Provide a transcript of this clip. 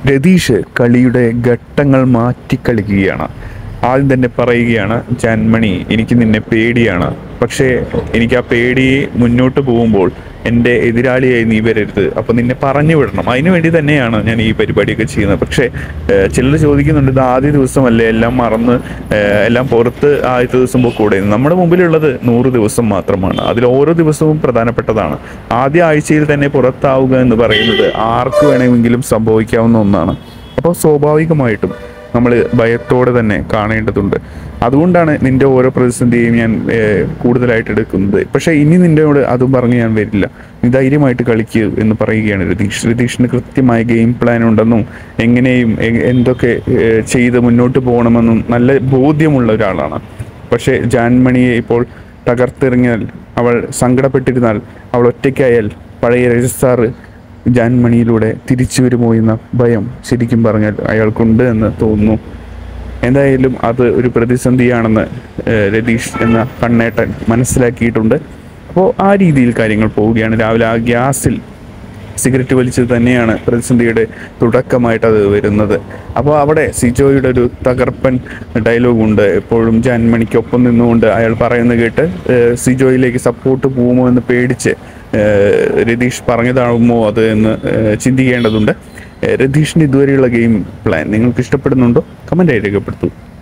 രതീഷ് കളിയുടെ ഘട്ടങ്ങൾ മാറ്റി കളിക്കുകയാണ് ആദ്യം തന്നെ പറയുകയാണ് ജാൻമണി എനിക്ക് നിന്നെ പേടിയാണ് പക്ഷേ എനിക്ക് ആ പേടി മുന്നോട്ട് പോകുമ്പോൾ എൻ്റെ എതിരാളിയായി നീ വരരുത് അപ്പൊ നിന്നെ പറഞ്ഞു വിടണം അതിനു വേണ്ടി തന്നെയാണ് ഞാൻ ഈ പരിപാടിയൊക്കെ ചെയ്യുന്നത് പക്ഷേ ചിലർ ചോദിക്കുന്നുണ്ട് ഇത് ആദ്യ ദിവസമല്ലേ എല്ലാം മറന്ന് ഏഹ്, എല്ലാം പുറത്ത് ആദ്യത്തെ ദിവസം പോയി നമ്മുടെ മുമ്പിലുള്ളത് നൂറ് ദിവസം മാത്രമാണ് അതിൽ ഓരോ ദിവസവും പ്രധാനപ്പെട്ടതാണ് ആദ്യ ആഴ്ചയിൽ തന്നെ പുറത്താവുക എന്ന് പറയുന്നത് ആർക്ക് വേണമെങ്കിലും സംഭവിക്കാവുന്ന ഒന്നാണ് അപ്പോൾ സ്വാഭാവികമായിട്ടും നമ്മൾ ഭയത്തോടെ തന്നെ കാണേണ്ടതുണ്ട് അതുകൊണ്ടാണ് നിന്റെ ഓരോ പ്രതിസന്ധിയെയും ഞാൻ ഏഹ്, കൂടുതലായിട്ട് എടുക്കുന്നത് പക്ഷേ ഇനി നിന്നോട് അതും പറഞ്ഞ് ഞാൻ വരില്ല നീ ധൈര്യമായിട്ട് കളിക്കുക എന്ന് പറയുകയാണ് രതീഷ് രതീഷിന് കൃത്യമായ ഗെയിം പ്ലാൻ ഉണ്ടെന്നും എങ്ങനെയും എ- എന്തൊക്കെ ഏഹ്, ചെയ്ത് മുന്നോട്ട് പോകണമെന്നും നല്ല ബോധ്യമുള്ള ഒരാളാണ് പക്ഷേ ജാൻമണിയെ ഇപ്പോൾ തകർത്തെറിഞ്ഞാൽ അവൾ സങ്കടപ്പെട്ടിരുന്നാൽ അവൾ ഒറ്റയ്ക്കായാൽ പഴയ രജിസ്ട്രാറ് ജാൻമണിയിലൂടെ തിരിച്ചു വരുമോ എന്ന ഭയം ശരിക്കും പറഞ്ഞാൽ അയാൾക്കുണ്ട് എന്ന് തോന്നുന്നു എന്തായാലും അത് ഒരു പ്രതിസന്ധിയാണെന്ന് ഏഹ്, രതീഷ് എന്ന കണ്ണേട്ടൻ മനസ്സിലാക്കിയിട്ടുണ്ട് അപ്പോൾ ആ രീതിയിൽ കാര്യങ്ങൾ പോവുകയാണ് രാവിലെ ആ ഗ്യാസിൽ സിഗരറ്റ് വലിച്ചത് തന്നെയാണ് പ്രതിസന്ധിയുടെ തുടക്കമായിട്ട് അത് വരുന്നത് അപ്പോൾ അവിടെ സിജോയുടെ ഒരു തകർപ്പൻ ഡയലോഗ് ഉണ്ട് എപ്പോഴും ജാൻമണിക്കൊപ്പം നിന്നുകൊണ്ട് അയാൾ പറയുന്നത് കേട്ട് ഏഹ്, സിജോയിലേക്ക് സപ്പോർട്ട് പോകുമോ എന്ന് പേടിച്ച് ഏഹ്, രതീഷ് പറഞ്ഞതാകുമോ അത് എന്ന് ഏഹ്, ചിന്തിക്കേണ്ടതുണ്ട് ഏഹ്, രതീഷിൻ്റെ ഇതുവരെയുള്ള ഗെയിം പ്ലാൻ നിങ്ങൾക്ക് ഇഷ്ടപ്പെടുന്നുണ്ടോ കമൻറ്റായി രേഖപ്പെടുത്തൂ